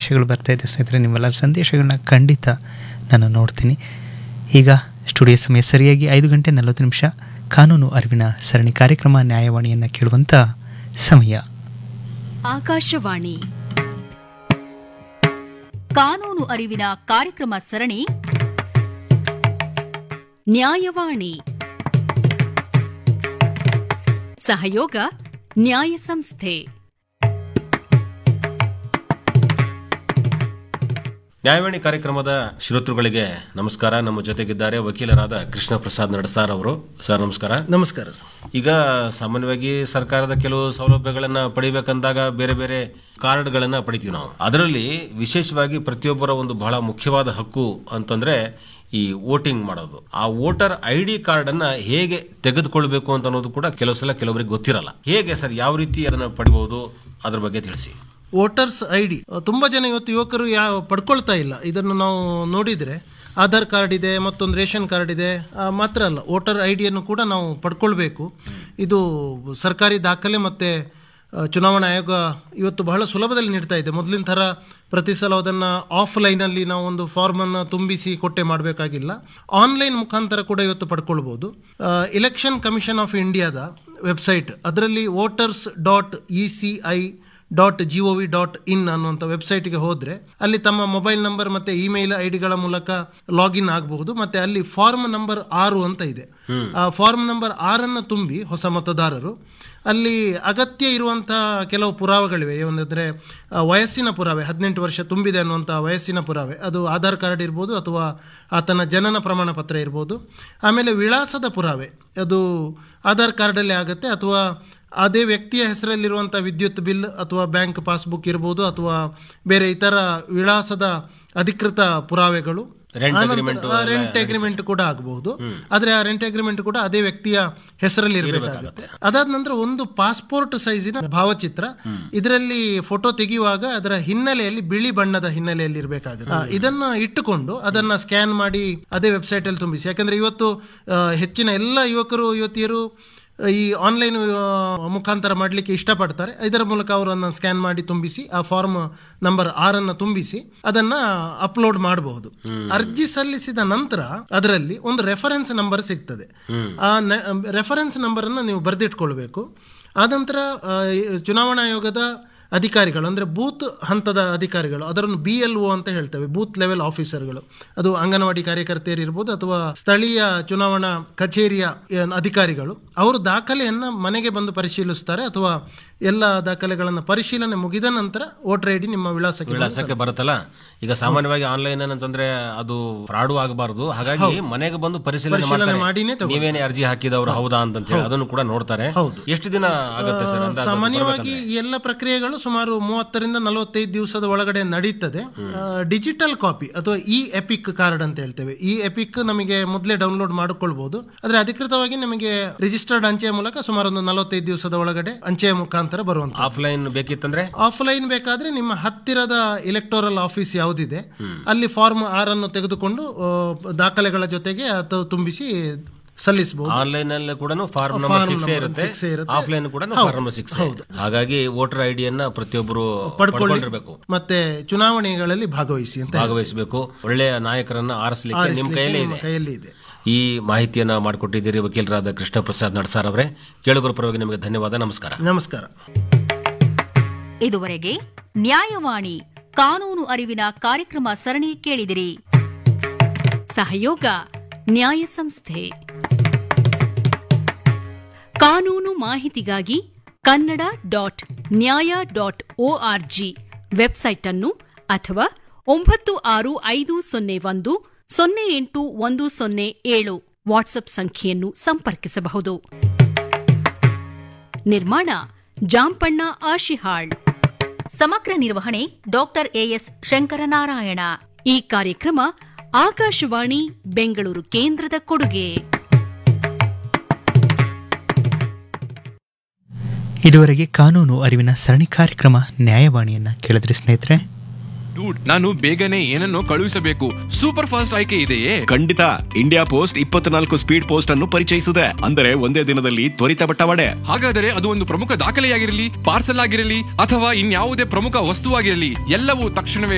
ಸಂದೇಶಗಳು ಬರ್ತಾ ಇದೆ ಸ್ನೇಹಿತರೆ ನಿಮ್ಮೆಲ್ಲರ ಸಂದೇಶಗಳನ್ನ ಖಂಡಿತ ನಾನು ನೋಡ್ತೀನಿ ಈಗ ಸ್ಟುಡಿಯೋ ಸಮಯ ಸರಿಯಾಗಿ ಐದು ಗಂಟೆ ನಲವತ್ತು ನಿಮಿಷ ಕಾನೂನು ಅರಿವಿನ ಸರಣಿ ಕಾರ್ಯಕ್ರಮ ನ್ಯಾಯವಾಣಿಯನ್ನು ಕೇಳುವಂಥ ಸಮಯ ಆಕಾಶವಾಣಿ ಕಾನೂನು ಅರಿವಿನ ಕಾರ್ಯಕ್ರಮ ಸರಣಿ ನ್ಯಾಯವಾಣಿ ಸಹಯೋಗ ನ್ಯಾಯ ಸಂಸ್ಥೆ ನ್ಯಾಯವಾಣಿ ಕಾರ್ಯಕ್ರಮದ ಶ್ರೋತೃಗಳಿಗೆ ನಮಸ್ಕಾರ ನಮ್ಮ ಜೊತೆಗಿದ್ದಾರೆ ವಕೀಲರಾದ ಕೃಷ್ಣ ಪ್ರಸಾದ್ ನಡಸಾರ್ ಅವರು ಸರ್ ನಮಸ್ಕಾರ ನಮಸ್ಕಾರ ಸರ್ ಈಗ ಸಾಮಾನ್ಯವಾಗಿ ಸರ್ಕಾರದ ಕೆಲವು ಸೌಲಭ್ಯಗಳನ್ನ ಪಡಿಬೇಕಂದಾಗ ಬೇರೆ ಬೇರೆ ಕಾರ್ಡ್ಗಳನ್ನ ಪಡಿತೀವಿ ನಾವು ಅದರಲ್ಲಿ ವಿಶೇಷವಾಗಿ ಪ್ರತಿಯೊಬ್ಬರ ಒಂದು ಬಹಳ ಮುಖ್ಯವಾದ ಹಕ್ಕು ಅಂತಂದ್ರೆ ಈ ವೋಟಿಂಗ್ ಮಾಡೋದು ಆ ವೋಟರ್ ಐ ಡಿ ಕಾರ್ಡ್ ಅನ್ನ ಹೇಗೆ ತೆಗೆದುಕೊಳ್ಬೇಕು ಅಂತ ಅನ್ನೋದು ಕೂಡ ಕೆಲವು ಸಲ ಕೆಲವರಿಗೆ ಗೊತ್ತಿರಲ್ಲ ಹೇಗೆ ಸರ್ ಯಾವ ರೀತಿ ಅದನ್ನ ಪಡಿಬಹುದು ಅದ್ರ ಬಗ್ಗೆ ತಿಳಿಸಿ ವೋಟರ್ಸ್ ಐ ಡಿ ತುಂಬ ಜನ ಇವತ್ತು ಯುವಕರು ಯಾವ ಪಡ್ಕೊಳ್ತಾ ಇಲ್ಲ ಇದನ್ನು ನಾವು ನೋಡಿದರೆ ಆಧಾರ್ ಕಾರ್ಡ್ ಇದೆ ಮತ್ತೊಂದು ರೇಷನ್ ಕಾರ್ಡ್ ಇದೆ ಆ, ಮಾತ್ರ ಅಲ್ಲ ವೋಟರ್ ಐ ಡಿಯನ್ನು ಕೂಡ ನಾವು ಪಡ್ಕೊಳ್ಬೇಕು ಇದು ಸರ್ಕಾರಿ ದಾಖಲೆ ಮತ್ತು ಆ, ಚುನಾವಣಾ ಆಯೋಗ ಇವತ್ತು ಬಹಳ ಸುಲಭದಲ್ಲಿ ನೀಡ್ತಾ ಇದೆ ಮೊದಲಿನ ಥರ ಪ್ರತಿ ಸಲ ಅದನ್ನು ಆಫ್ಲೈನಲ್ಲಿ ನಾವು ಒಂದು ಫಾರ್ಮನ್ನು ತುಂಬಿಸಿ ಕೊಟ್ಟೆ ಮಾಡಬೇಕಾಗಿಲ್ಲ ಆನ್ಲೈನ್ ಮುಖಾಂತರ ಕೂಡ ಇವತ್ತು ಪಡ್ಕೊಳ್ಬೋದು ಇಲೆಕ್ಷನ್ ಕಮಿಷನ್ ಆಫ್ ಇಂಡಿಯಾದ ವೆಬ್ಸೈಟ್ ಅದರಲ್ಲಿ voters dot E C I dot G O V dot in ಅನ್ನುವಂಥ ವೆಬ್ಸೈಟ್ಗೆ ಹೋದರೆ ಅಲ್ಲಿ ತಮ್ಮ ಮೊಬೈಲ್ ನಂಬರ್ ಮತ್ತು ಇಮೇಲ್ ಐ ಡಿಗಳ ಮೂಲಕ ಲಾಗಿನ್ ಆಗಬಹುದು ಮತ್ತು ಅಲ್ಲಿ ಫಾರ್ಮ್ ನಂಬರ್ ಆರು ಅಂತ ಇದೆ ಆ ಫಾರ್ಮ್ ನಂಬರ್ ಆರನ್ನು ತುಂಬಿ ಹೊಸ ಮತದಾರರು ಅಲ್ಲಿ ಅಗತ್ಯ ಇರುವಂಥ ಕೆಲವು ಪುರಾವೆಗಳಿವೆ ಏನಂದರೆ ವಯಸ್ಸಿನ ಪುರಾವೆ ಹದಿನೆಂಟು ವರ್ಷ ತುಂಬಿದೆ ಅನ್ನುವಂಥ ವಯಸ್ಸಿನ ಪುರಾವೆ ಅದು ಆಧಾರ್ ಕಾರ್ಡ್ ಇರ್ಬೋದು ಅಥವಾ ಆತನ ಜನನ ಪ್ರಮಾಣ ಪತ್ರ ಇರ್ಬೋದು ಆಮೇಲೆ ವಿಳಾಸದ ಪುರಾವೆ ಅದು ಆಧಾರ್ ಕಾರ್ಡಲ್ಲೇ ಆಗುತ್ತೆ ಅಥವಾ ಅದೇ ವ್ಯಕ್ತಿಯ ಹೆಸರಲ್ಲಿರುವಂಥ ವಿದ್ಯುತ್ ಬಿಲ್ ಅಥವಾ ಬ್ಯಾಂಕ್ ಪಾಸ್ಬುಕ್ ಇರ್ಬೋದು ಅಥವಾ ಬೇರೆ ಇತರ ವಿಳಾಸದ ಅಧಿಕೃತ ಪುರಾವೆಗಳು Rent ಆನಂತರ- agreement ಆ, ರೆಂಟ್ ಅಗ್ರಿಮೆಂಟ್ ಕೂಡ ಆಗಬಹುದು ಆದ್ರೆ ಆ ರೆಂಟ್ ಅಗ್ರಿಮೆಂಟ್ ಕೂಡ ಅದೇ ವ್ಯಕ್ತಿಯ ಹೆಸರಲ್ಲಿ ಇರಬೇಕಾಗುತ್ತೆ ಅದಾದ ನಂತರ ಒಂದು ಪಾಸ್ಪೋರ್ಟ್ ಸೈಜಿನ ಭಾವಚಿತ್ರ ಇದರಲ್ಲಿ ಫೋಟೋ ತೆಗೆಯುವಾಗ ಅದರ ಹಿನ್ನೆಲೆಯಲ್ಲಿ ಬಿಳಿ ಬಣ್ಣದ ಹಿನ್ನೆಲೆಯಲ್ಲಿ ಇರಬೇಕಾಗುತ್ತೆ ಆ, ಇದನ್ನ ಇಟ್ಟುಕೊಂಡು ಅದನ್ನ ಸ್ಕ್ಯಾನ್ ಮಾಡಿ ಅದೇ ವೆಬ್ಸೈಟ್ ಅಲ್ಲಿ ತುಂಬಿಸಿ ಯಾಕಂದ್ರೆ ಇವತ್ತು ಆ, ಹೆಚ್ಚಿನ ಎಲ್ಲ ಯುವಕರು ಯುವತಿಯರು ಈ ಆನ್ಲೈನ್ ಮುಖಾಂತರ ಮಾಡಲಿಕ್ಕೆ ಇಷ್ಟಪಡ್ತಾರೆ ಇದರ ಮೂಲಕ ಅವರನ್ನು ಸ್ಕ್ಯಾನ್ ಮಾಡಿ ತುಂಬಿಸಿ ಆ ಫಾರ್ಮ್ ನಂಬರ್ ಆರನ್ನು ತುಂಬಿಸಿ ಅದನ್ನ ಅಪ್ಲೋಡ್ ಮಾಡಬಹುದು ಅರ್ಜಿ ಸಲ್ಲಿಸಿದ ನಂತರ ಅದರಲ್ಲಿ ಒಂದು ರೆಫರೆನ್ಸ್ ನಂಬರ್ ಸಿಗ್ತದೆ ಆ ರೆಫರೆನ್ಸ್ ನಂಬರ್ ಅನ್ನು ನೀವು ಬರೆದಿಟ್ಕೊಳ್ಬೇಕು ಆನಂತರ ಆ, ಈ ಚುನಾವಣಾ ಆಯೋಗದ ಅಧಿಕಾರಿಗಳು ಅಂದರೆ ಬೂತ್ ಹಂತದ ಅಧಿಕಾರಿಗಳು ಅದರನ್ನು ಬಿ ಎಲ್ ಒ ಅಂತ ಹೇಳ್ತೇವೆ ಬೂತ್ ಲೆವೆಲ್ ಆಫೀಸರ್ಗಳು ಅದು ಅಂಗನವಾಡಿ ಕಾರ್ಯಕರ್ತೆಯರು ಇರ್ಬೋದು ಅಥವಾ ಸ್ಥಳೀಯ ಚುನಾವಣಾ ಕಚೇರಿಯ ಏನ್ ಅಧಿಕಾರಿಗಳು ಅವರು ದಾಖಲೆಯನ್ನು ಮನೆಗೆ ಬಂದು ಪರಿಶೀಲಿಸ್ತಾರೆ ಅಥವಾ ಎಲ್ಲ ದಾಖಲೆಗಳನ್ನು ಪರಿಶೀಲನೆ ಮುಗಿದ ನಂತರ ವೋಟರ್ ಐ ಡಿ ನಿಮ್ಮ ವಿಳಾಸಕ್ಕೆ ಬಂದು ವಿಳಾಸಕ್ಕೆ ಬರುತ್ತಲ್ಲ ಈಗ ಸಾಮಾನ್ಯವಾಗಿ ಆನ್ಲೈನ್ ಅಂತಂದ್ರೆ ಅದು ಫ್ರಾಡು ಆಗಬಾರದು ಹಾಗಾಗಿ ಮನೆಗೆ ಬಂದು ಪರಿಶೀಲನೆ ಮಾಡಿನೇ ಮಾಡ್ತಾರೆ ನೀವೇನೇ ಅರ್ಜಿ ಹಾಕಿದವರು ಹೌದಾ ಅಂತ ಹೇಳಿ ಅದನ್ನು ಕೂಡ ನೋಡ್ತಾರೆ ಎಷ್ಟು ದಿನ ಆಗುತ್ತೆ ಸರ್ ಅಂದಾಜು ಅದು ಸಾಮಾನ್ಯವಾಗಿ ಈ ಎಲ್ಲ ಪ್ರಕ್ರಿಯೆಗಳು ಸುಮಾರು ಮೂವತ್ತರಿಂದ ನಲವತ್ತೈದು ದಿವಸದ ಒಳಗಡೆ ನಡೀತದೆ ಡಿಜಿಟಲ್ ಕಾಪಿ ಅಥವಾ ಇ ಎಪಿಕ್ ಕಾರ್ಡ್ ಅಂತ ಹೇಳ್ತೇವೆ ಈ ಎಪಿಕ್ ನಮಗೆ ಮೊದಲೇ ಡೌನ್ಲೋಡ್ ಮಾಡಿಕೊಳ್ಬಹುದು ಆದ್ರೆ ಅಧಿಕೃತವಾಗಿ ನಮಗೆ ರಿಜಿಸ್ಟರ್ಡ್ ಅಂಚೆಯ ಮೂಲಕ ಸುಮಾರು ಒಂದು ನಲವತ್ತೈದು ದಿವಸದ ಒಳಗಡೆ ಅಂಚೆಯ ಮುಖಾಂತರ ಬರುವಂತ ಆಫ್ಲೈನ್ ಬೇಕಿತ್ತಂದ್ರೆ ಆಫ್ಲೈನ್ ಬೇಕಾದ್ರೆ ನಿಮ್ಮ ಹತ್ತಿರದ ಇಲೆಕ್ಟೋರಲ್ ಆಫೀಸ್ ಯಾವುದಿದೆ ಅಲ್ಲಿ ಫಾರ್ಮ್ ಆರ್ ಅನ್ನು ತೆಗೆದುಕೊಂಡು ಆ, ದಾಖಲೆಗಳ ಜೊತೆಗೆ ಅದು ತುಂಬಿಸಿ ಸಲ್ಲಿಸಬಹುದು ಆನ್ಲೈನ್ ಅಲ್ಲಿ ಕೂಡ form number Form six number ಇರುತ್ತೆ six ಇರುತ್ತೆ. ಆಫ್ಲೈನ್ ಕೂಡ ಹೌದು, ಫಾರ್ಮ್ ನಂಬರ್ ಸಿಕ್ಸ್ ಹಾಗಾಗಿ ವೋಟರ್ ಐಡಿಯನ್ನ ಪ್ರತಿಯೊಬ್ಬರು ಪಡ್ಕೊಳ್ಳಿ ಪಡ್ಕೊಂಡಿರ್ಬೇಕು ಮತ್ತೆ ಚುನಾವಣೆಗಳಲ್ಲಿ ಭಾಗವಹಿಸಿ ಅಂತ ಭಾಗವಹಿಸಬೇಕು ಒಳ್ಳೆಯ ನಾಯಕರನ್ನ ಆರಿಸಲಿಕ್ಕೆ ನಿಮ್ ಆರಿಸ್ಲಿಕ್ಕೆ ಕೈಯಲ್ಲಿ ನಿಮ್ಮ ಇದೆ ಕೈಯಲ್ಲಿ ಇದೆ ಈ ಮಾಹಿತಿಯನ್ನ ಮಾಡಿಕೊಟ್ಟಿದ್ದೀರಿ ವಕೀಲರಾದ ಕೃಷ್ಣ ಪ್ರಸಾದ್ ನಡ್ಸಾರ್ ಅವರೇ ಕೇಳುಗರ ಪರವಾಗಿ ನಿಮಗೆ ಧನ್ಯವಾದ ನಮಸ್ಕಾರ ನಮಸ್ಕಾರ ಇದುವರೆಗೆ ನ್ಯಾಯವಾಣಿ ಕಾನೂನು ಅರಿವಿನ ಕಾರ್ಯಕ್ರಮ ಸರಣಿ ಕೇಳಿದಿರಿ ಸಹಯೋಗ ನ್ಯಾಯ ಸಂಸ್ಥೆ ಕಾನೂನು ಮಾಹಿತಿಗಾಗಿ Kannada dot Nyaya dot ORG website ಅನ್ನು ಅಥವಾ ಒಂಬತ್ತು ಆರು ಐದು ಸೊನ್ನೆ ಒಂದು ಸೊನ್ನೆ ಎಂಟು ಒಂದು ಸೊನ್ನೆ ಏಳು ವಾಟ್ಸ್ಆಪ್ ಸಂಖ್ಯೆಯನ್ನು ಸಂಪರ್ಕಿಸಬಹುದು ನಿರ್ಮಾಣ ಜಾಂಪಣ್ಣ ಆಶಿಹಾಳ್ ಸಮಗ್ರ ನಿರ್ವಹಣೆ ಡಾಕ್ಟರ್ ಎಎಸ್ ಶಂಕರನಾರಾಯಣ ಈ ಕಾರ್ಯಕ್ರಮ ಆಕಾಶವಾಣಿ ಬೆಂಗಳೂರು ಕೇಂದ್ರದ ಕೊಡುಗೆ ಇದುವರೆಗೆ ಕಾನೂನು ಅರಿವಿನ ಸರಣಿ ಕಾರ್ಯಕ್ರಮ ನ್ಯಾಯವಾಣಿಯನ್ನ ಕೇಳಿದ್ರಿ ಸ್ನೇಹಿತರೆ ಡೂಡ್ ನಾನು ಬೇಗನೆ ಏನನ್ನೋ ಕಳುಹಿಸಬೇಕು ಸೂಪರ್ ಫಾಸ್ಟ್ ಆಯ್ಕೆ ಇದೆಯೇ ಖಂಡಿತ ಇಂಡಿಯಾ ಪೋಸ್ಟ್ ಇಪ್ಪತ್ನಾಲ್ಕು ಸ್ಪೀಡ್ ಪೋಸ್ಟ್ ಅನ್ನು ಪರಿಚಯಿಸಿದೆ ಅಂದರೆ ಒಂದೇ ದಿನದಲ್ಲಿ ತ್ವರಿತ ಬಟ್ಟವಾಡೆ ಹಾಗಾದರೆ ಅದು ಒಂದು ಪ್ರಮುಖ ದಾಖಲೆಯಾಗಿರಲಿ ಪಾರ್ಸಲ್ ಆಗಿರಲಿ ಅಥವಾ ಇನ್ಯಾವುದೇ ಪ್ರಮುಖ ವಸ್ತುವಾಗಿರಲಿ ಎಲ್ಲವೂ ತಕ್ಷಣವೇ